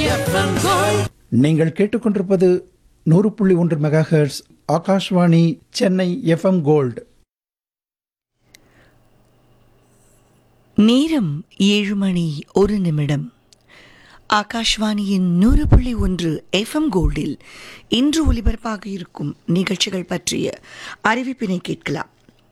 நீங்கள் கேட்டுக்கொண்டிருப்பது நூறு புள்ளி ஒன்று megahertz Akashvani Chennai FM gold நேரம் ஏழு மணி ஒரு நிமிடம் ஆகாஷ்வாணியின் நூறு புள்ளி ஒன்று எஃப்எம் கோல்டில் இன்று ஒலிபரப்பாக இருக்கும் நிகழ்ச்சிகள் பற்றிய அறிவிப்பினை கேட்கலாம்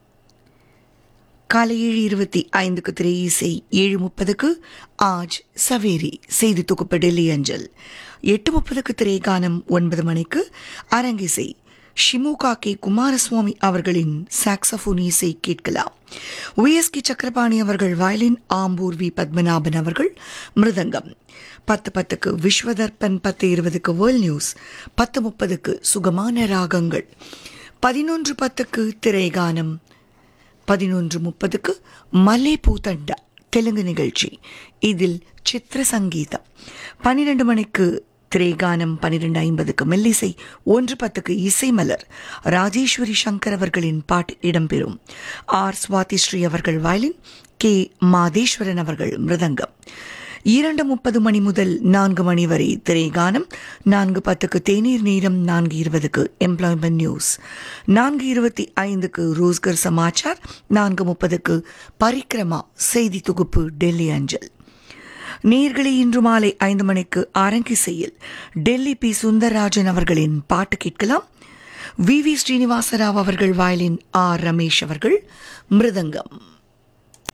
காலை ஏழு இருபத்தி ஐந்துக்கு திரை இசை ஏழு முப்பதுக்கு ஆஜ் சவேரி செய்தி தொகுப்பு டெல்லி அஞ்சல் எட்டு முப்பதுக்கு திரைகானம் ஒன்பது மணிக்கு அரங்கிசை ஷிமுகா கே குமாரசுவாமி அவர்களின் சாக்ஸபோன் இசை கேட்கலாம் விஎஸ்கி சக்கரபாணி அவர்கள் வயலின் ஆம்பூர் வி பத்மநாபன் அவர்கள் மிருதங்கம் பத்து பத்துக்கு விஸ்வதர்பன் பத்து இருபதுக்கு வேர்ல்ட் நியூஸ் பத்து முப்பதுக்கு சுகமான ராகங்கள் பதினொன்று பத்துக்கு திரைகானம் பதினொன்று முப்பதுக்கு மல்லே பூத்தண்டா தெலுங்கு நிகழ்ச்சி இதில் சித்திர சங்கீதம் பன்னிரண்டு மணிக்கு திரேகானம் பன்னிரெண்டு ஐம்பதுக்கு மெல்லிசை ஒன்று பத்துக்கு இசைமலர் ராஜேஸ்வரி சங்கர் அவர்களின் பாட்டு இடம்பெறும் ஆர் சுவாதி ஸ்ரீ அவர்கள் வயலின் கே மாதேஸ்வரன் அவர்கள் மிருதங்கம் இரண்டு முப்பது மணி முதல் நான்கு மணி வரை திரைகானம் நான்கு பத்துக்கு தேநீர் நேரம் நான்கு இருபதுக்கு எம்ப்ளாய்மெண்ட் நியூஸ் நான்கு இருபத்தி ஐந்துக்கு ரோஸ்கர் சமாச்சார் நான்கு முப்பதுக்கு பரிக்கிரமா செய்தி தொகுப்பு டெல்லி அஞ்சல் நேர்களை இன்று மாலை ஐந்து மணிக்கு அரங்கிசையில் டெல்லி பி சுந்தரராஜன் அவர்களின் பாட்டு கேட்கலாம் வி வி ஸ்ரீனிவாசராவ் அவர்கள் வயலின் ஆர் ரமேஷ் அவர்கள் மிருதங்கம்